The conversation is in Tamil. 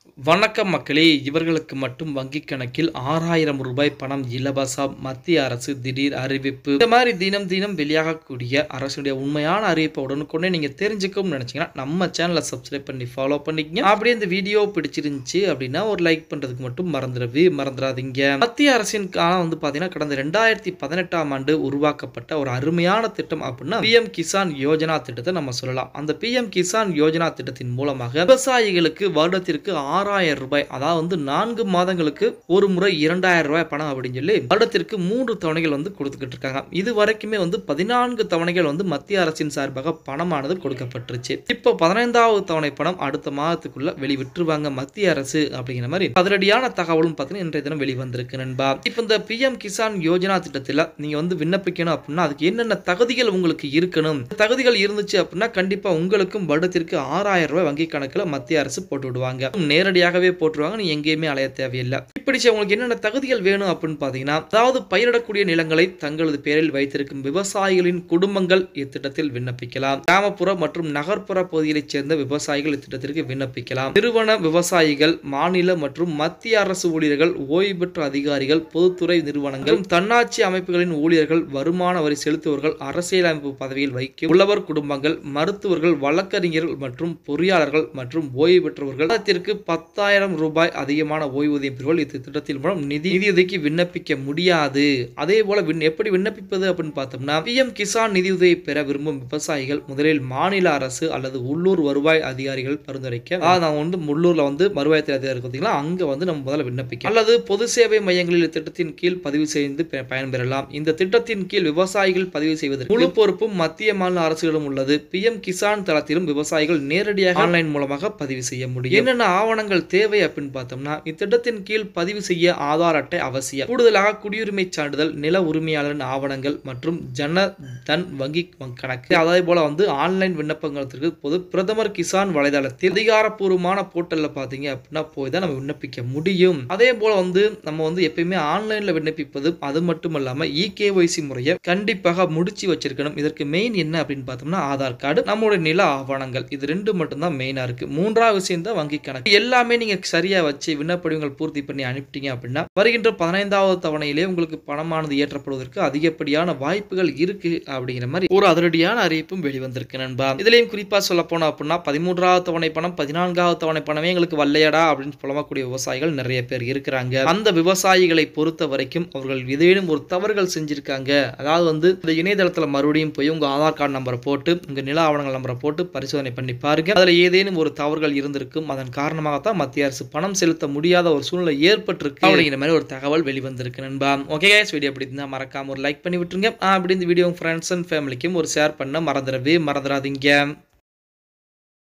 வணக்கம் மக்களே இவர்களுக்கு மட்டும் வங்கிக் கணக்கில் ஆறாயிரம் ரூபாய் பணம் இலவசம் மத்திய அரசு திடீர் அறிவிப்பு இந்த மாதிரி தினம் தினம் வெளியாகக்கூடிய அரசுடைய உண்மையான அறிவிப்பை உடனுக்குடனே நீங்க தெரிஞ்சுக்கணும்னு நினைச்சீங்கன்னா நம்ம சேனலை சப்ஸ்கிரைப் பண்ணி ஃபாலோ பண்ணிக்கங்க அப்படியே இந்த வீடியோ பிடிச்சிருந்துச்சு அப்படின்னா ஒரு லைக் பண்றதுக்கு மட்டும் மறந்துடவே மறந்துடாதீங்க மத்திய அரசின் காலம் வந்து பாத்தீங்கன்னா கடந்த ரெண்டாயிரத்தி பதினெட்டாம் ஆண்டு உருவாக்கப்பட்ட ஒரு அருமையான திட்டம் அப்படின்னா பிஎம் கிசான் யோஜனா திட்டத்தை நம்ம சொல்லலாம் அந்த பிஎம் கிசான் யோஜனா திட்டத்தின் மூலமாக விவசாயிகளுக்கு வருடத்திற்கு ஆறாயிரம் ரூபாய் அதாவது வந்து நான்கு மாதங்களுக்கு ஒரு முறை இரண்டாயிரம் ரூபாய் பணம் அப்படின்னு சொல்லி வருடத்திற்கு மூன்று தவணைகள் வந்து கொடுத்துக்கிட்டு இருக்காங்க இது வரைக்குமே வந்து பதினான்கு தவணைகள் வந்து மத்திய அரசின் சார்பாக பணமானது கொடுக்கப்பட்டுருச்சு இப்போ பதினைந்தாவது தவணை பணம் அடுத்த மாதத்துக்குள்ள வெளிவிட்டுருவாங்க மத்திய அரசு அப்படிங்கிற மாதிரி அதிரடியான தகவலும் பார்த்தீங்கன்னா இன்றைய தினம் வெளிவந்திருக்கு நண்பா இப்போ இந்த பிஎம் கிசான் யோஜனா திட்டத்தில் நீங்க வந்து விண்ணப்பிக்கணும் அப்படின்னா அதுக்கு என்னென்ன தகுதிகள் உங்களுக்கு இருக்கணும் தகுதிகள் இருந்துச்சு அப்படின்னா கண்டிப்பா உங்களுக்கும் வருடத்திற்கு ஆறாயிரம் ரூபாய் வங்கி கணக்குல மத்திய அரசு போட்டு விடுவாங்க நேரடியாகவே போட்டுருவாங்க நீ எங்கேயுமே அலைய தேவையில்லை இப்படி சரி, உங்களுக்கு என்னென்ன தகுதிகள் வேணும் அப்படின்னு பார்த்தீங்கன்னா அதாவது பயிரிடக்கூடிய நிலங்களை தங்களது பேரில் வைத்திருக்கும் விவசாயிகளின் குடும்பங்கள் இத்திட்டத்தில் விண்ணப்பிக்கலாம் கிராமப்புற மற்றும் நகர்ப்புற பகுதிகளைச் சேர்ந்த விவசாயிகள் இத்திட்டத்திற்கு விண்ணப்பிக்கலாம் நிறுவன விவசாயிகள் மாநில மற்றும் மத்திய அரசு ஊழியர்கள் ஓய்வு பெற்ற அதிகாரிகள் பொதுத்துறை நிறுவனங்கள் மற்றும் தன்னாட்சி அமைப்புகளின் ஊழியர்கள் வருமான வரி செலுத்துவர்கள் அரசியலமைப்பு பதவியில் வைக்கும் உழவர் குடும்பங்கள் மருத்துவர்கள் வழக்கறிஞர்கள் மற்றும் பொறியாளர்கள் மற்றும் ஓய்வு பெற்றவர்கள் மாதத்திற்கு பத்தாயிரம் ரூபாய் அதிகமான ஓய்வூதியம் பெறுவோர் இந்த திட்டத்தின் மூலம் நிதி நிதியுதவிக்கு விண்ணப்பிக்க முடியாது அதே போல விண்- எப்படி விண்ணப்பிப்பது அப்படின்னு பார்த்தோம்னா பிஎம் கிசான் நிதியுதவி பெற விரும்பும் விவசாயிகள் முதலில் மாநில அரசு அல்லது உள்ளூர் வருவாய் அதிகாரிகள் பரிந்துரைக்க அதாவது நான் வந்து உள்ளூர்ல வந்து வருவாய்த்துறை அதிகாரி பார்த்தீங்களா அங்க வந்து நம்ம முதல்ல விண்ணப்பிக்க அல்லது பொது சேவை மையங்களில் திட்டத்தின் கீழ் பதிவு செய்து பெ- பயன்பெறலாம் இந்த திட்டத்தின் கீழ் விவசாயிகள் பதிவு செய்வதற்கு முழு பொறுப்பும் மத்திய மாநில அரசுகளிடம் உள்ளது பிஎம் கிசான் தளத்திலும் விவசாயிகள் நேரடியாக ஆன்லைன் மூலமாக பதிவு செய்ய முடியும் என்னென்ன ஆவணங்கள் தேவை அப்படின்னு பார்த்தோம்னா இத்திட்டத்தின் கீழ் பதிவு செய்ய ஆதார் அட்டை அவசியம் கூடுதலாக குடியுரிமை சான்றிதழ் நில உரிமையாளரின் ஆவணங்கள் மற்றும் ஜன தன் வங்கி கணக்கு அதே போல வந்து ஆன்லைன் விண்ணப்பங்களுக்கு பொது பிரதமர் கிசான் வலைதளத்தில் அதிகாரப்பூர்வமான போர்ட்டல்ல பாத்தீங்க அப்படின்னா போய் தான் நம்ம விண்ணப்பிக்க முடியும் அதே போல வந்து நம்ம வந்து எப்பயுமே ஆன்லைன்ல விண்ணப்பிப்பது அது மட்டும் இல்லாம இகேஒய்சி முறையை கண்டிப்பாக முடிச்சு வச்சிருக்கணும் இதற்கு மெயின் என்ன அப்படின்னு பார்த்தோம்னா ஆதார் கார்டு நம்மளுடைய நில ஆவணங்கள் இது ரெண்டு மட்டும் தான் மெயினா இருக்கு மூன்றாவது விஷயம் தான் வங்கி கணக்கு எல்லாமே நீங்க சரியா வச்சு விண்ணப்படிவங்கள் பூர்த்தி பண்ணி அனுப்பிட்டீங்க அப்படின்னா வருகின்ற பதினைந்தாவது தவணையிலே உங்களுக்கு பணமானது ஏற்றப்படுவதற்கு அதிகப்படியான வாய்ப்புகள் இருக்கு அப்படிங்கிற மாதிரி ஒரு அதிரடியான அறிவிப்பும் வெளிவந்திருக்கு நண்பா இதுலயும் குறிப்பா சொல்ல போனோம் அப்படின்னா பதிமூன்றாவது தவணை பணம் பதினான்காவது தவணை பணமே எங்களுக்கு வல்லையடா அப்படின்னு புலம்பக்கூடிய விவசாயிகள் நிறைய பேர் இருக்கிறாங்க அந்த விவசாயிகளை பொறுத்த வரைக்கும் அவர்கள் ஏதேனும் ஒரு தவறுகள் செஞ்சிருக்காங்க அதாவது வந்து இந்த இணையதளத்துல மறுபடியும் போய் உங்க ஆதார் கார்டு நம்பரை போட்டு உங்க நில ஆவணங்கள் நம்பரை போட்டு பரிசோதனை பண்ணி பாருங்க அதுல ஏதேனும் ஒரு தவறுகள் இருந்திருக்கும் அதன் காரணமாகத்தான் மத்திய அரசு பணம் செலுத்த முடியாத ஒரு சூழ்நிலை ஏற்பட்டிருக்கு அப்படிங்கிற மாதிரி ஒரு தகவல் வெளிவந்திருக்கு நண்பா ஓகே கைஸ் வீடியோ அப்படி இருந்தா மறக்காம ஒரு லைக் பண்ணி விட்டுருங்க அப்படி இந்த வீடியோ ஃப்ரெண்ட்ஸ் அண்ட் ஃபேமிலிக்கும் ஒரு ஷேர் பண்ண மறந்துடவே மறந்துடாதீங்க